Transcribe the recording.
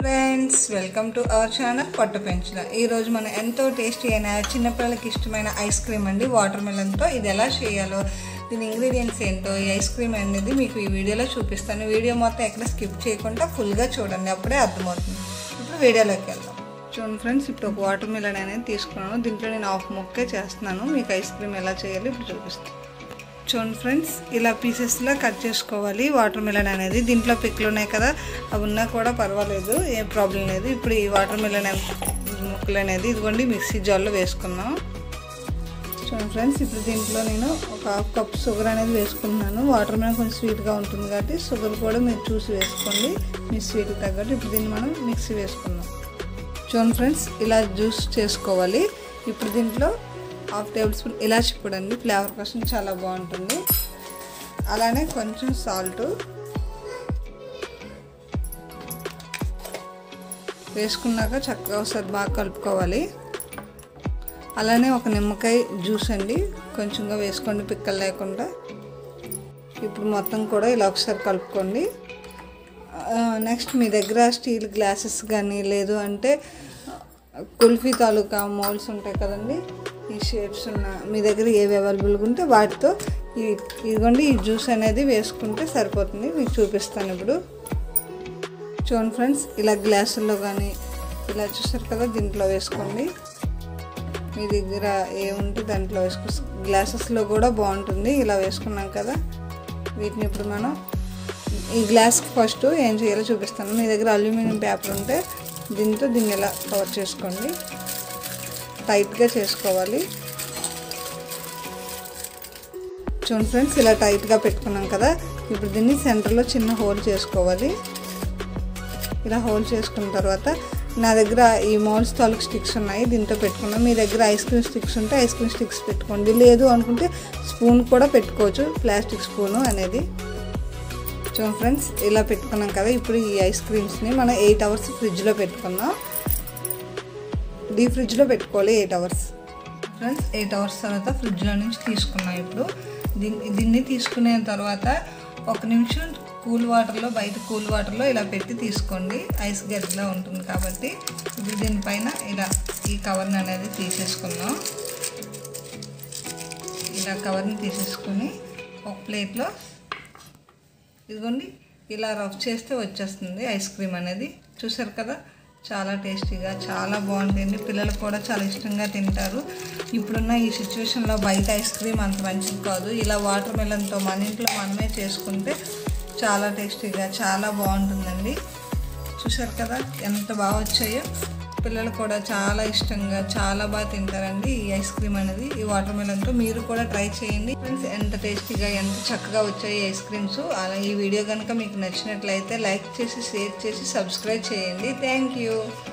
friends welcome to our channel పొట్ట పెంచిన ఈరోజు మనం ఎంతో టేస్టీ అయిన చిన్నపిల్లలకి ఇష్టమైన ఐస్ క్రీమ్ అండి వాటర్ మెలన్తో ఇది ఎలా చేయాలో దీని ఇంగ్రీడియంట్స్ ఏంటో ఈ ఐస్ క్రీమ్ అనేది మీకు ఈ వీడియోలో చూపిస్తాను వీడియో మొత్తం ఎక్కడ స్కిప్ చేయకుండా ఫుల్గా చూడండి అప్పుడే అర్థమవుతుంది ఇప్పుడు వీడియోలోకి వెళ్దాం చూడండి ఫ్రెండ్స్ ఇప్పుడు ఒక వాటర్ మిలన్ అనేది తీసుకున్నాను దీంట్లో నేను హాఫ్ ముక్కే చేస్తున్నాను మీకు ఐస్ క్రీమ్ ఎలా చేయాలో ఇప్పుడు చూపిస్తాను చూడండి ఫ్రెండ్స్ ఇలా పీసెస్లో కట్ చేసుకోవాలి వాటర్ మిలన్ అనేది దీంట్లో పిక్లు ఉన్నాయి కదా అవి ఉన్నా కూడా పర్వాలేదు ఏం ప్రాబ్లం లేదు ఇప్పుడు ఈ వాటర్ మిలన్ ముక్కలు అనేది ఇదిగోండి మిక్సీ జార్లో వేసుకుందాం చూడండి ఫ్రెండ్స్ ఇప్పుడు దీంట్లో నేను ఒక హాఫ్ కప్ షుగర్ అనేది వేసుకుంటున్నాను వాటర్ మిలన్ కొంచెం స్వీట్గా ఉంటుంది కాబట్టి షుగర్ కూడా మీరు చూసి వేసుకోండి మీ స్వీట్కి తగ్గట్టు ఇప్పుడు దీన్ని మనం మిక్సీ వేసుకుందాం చూడండి ఫ్రెండ్స్ ఇలా జ్యూస్ చేసుకోవాలి ఇప్పుడు దీంట్లో హాఫ్ టేబుల్ స్పూన్ ఇలాచి పొడి అండి ఫ్లేవర్ కోసం చాలా బాగుంటుంది అలానే కొంచెం సాల్ట్ వేసుకున్నాక చక్కగా ఒకసారి బాగా కలుపుకోవాలి అలానే ఒక నిమ్మకాయ జ్యూస్ అండి కొంచెంగా వేసుకోండి పిక్కలు లేకుండా ఇప్పుడు మొత్తం కూడా ఇలా ఒకసారి కలుపుకోండి నెక్స్ట్ మీ దగ్గర స్టీల్ గ్లాసెస్ కానీ లేదు అంటే కుల్ఫీ తాలూకా మోల్స్ ఉంటాయి కదండి ఈ షేప్స్ ఉన్న మీ దగ్గర ఏవి అవైలబుల్గా ఉంటే వాటితో ఈ ఇదిగోండి ఈ జ్యూస్ అనేది వేసుకుంటే సరిపోతుంది మీకు చూపిస్తాను ఇప్పుడు చూడండి ఫ్రెండ్స్ ఇలా గ్లాసుల్లో కానీ ఇలా చూస్తారు కదా దీంట్లో వేసుకోండి మీ దగ్గర ఏముంటే దాంట్లో వేసుకో గ్లాసెస్లో కూడా బాగుంటుంది ఇలా వేసుకున్నాం కదా వీటిని ఇప్పుడు మనం ఈ గ్లాస్కి ఫస్ట్ ఏం చేయాలో చూపిస్తాను మీ దగ్గర అల్యూమినియం పేపర్ ఉంటే దీంతో దీన్ని ఇలా కవర్ చేసుకోండి టైట్గా చేసుకోవాలి చూడండి ఫ్రెండ్స్ ఇలా టైట్గా పెట్టుకున్నాం కదా ఇప్పుడు దీన్ని సెంటర్లో చిన్న హోల్ చేసుకోవాలి ఇలా హోల్ చేసుకున్న తర్వాత నా దగ్గర ఈ మోల్స్ తాలూకు స్టిక్స్ ఉన్నాయి దీంతో పెట్టుకున్నాం మీ దగ్గర ఐస్ క్రీమ్ స్టిక్స్ ఉంటే ఐస్ క్రీమ్ స్టిక్స్ పెట్టుకోండి లేదు అనుకుంటే స్పూన్ కూడా పెట్టుకోవచ్చు ప్లాస్టిక్ స్పూను అనేది చూడండి ఫ్రెండ్స్ ఇలా పెట్టుకున్నాం కదా ఇప్పుడు ఈ ఐస్ క్రీమ్స్ని మనం ఎయిట్ అవర్స్ ఫ్రిడ్జ్లో పెట్టుకుందాం డీప్ ఫ్రిడ్జ్లో పెట్టుకోవాలి eight hours friends eight hours తర్వాత ఫ్రిడ్జ్లో నుంచి తీసుకున్నాం ఇప్పుడు దీన్ని దీన్ని తీసుకునే తర్వాత ఒక నిమిషం కూల్ వాటర్లో బయట కూల్ వాటర్లో ఇలా పెట్టి తీసుకోండి ఐస్ గడ్డలా ఉంటుంది కాబట్టి ఇప్పుడు దీనిపైన ఇలా ఈ కవర్ని అనేది తీసేసుకుందాం ఇలా కవర్ని తీసేసుకొని ఒక ప్లేట్లో ఇదిగోండి ఇలా రఫ్ చేస్తే వచ్చేస్తుంది ఐస్ క్రీమ్ అనేది చూసారు కదా చాలా టేస్టీగా చాలా బాగుంటుంది పిల్లలు కూడా చాలా ఇష్టంగా తింటారు ఇప్పుడున్న ఈ సిచ్యువేషన్లో బయట ఐస్ క్రీమ్ అంత మంచిది కాదు ఇలా వాటర్ మెలన్తో మన ఇంట్లో మనమే చేసుకుంటే చాలా టేస్టీగా చాలా బాగుంటుందండి చూసారు కదా ఎంత బాగా వచ్చాయో పిల్లలు కూడా చాలా ఇష్టంగా చాలా బాగా తింటారండి ఈ ఐస్ క్రీమ్ అనేది ఈ వాటర్ మెలన్తో మీరు కూడా ట్రై చేయండి ఫ్రెండ్స్ ఎంత టేస్టీగా ఎంత చక్కగా వచ్చాయి ఐస్ క్రీమ్స్ అలా ఈ వీడియో కనుక మీకు నచ్చినట్లయితే లైక్ చేసి షేర్ చేసి సబ్స్క్రైబ్ చేయండి థ్యాంక్ యూ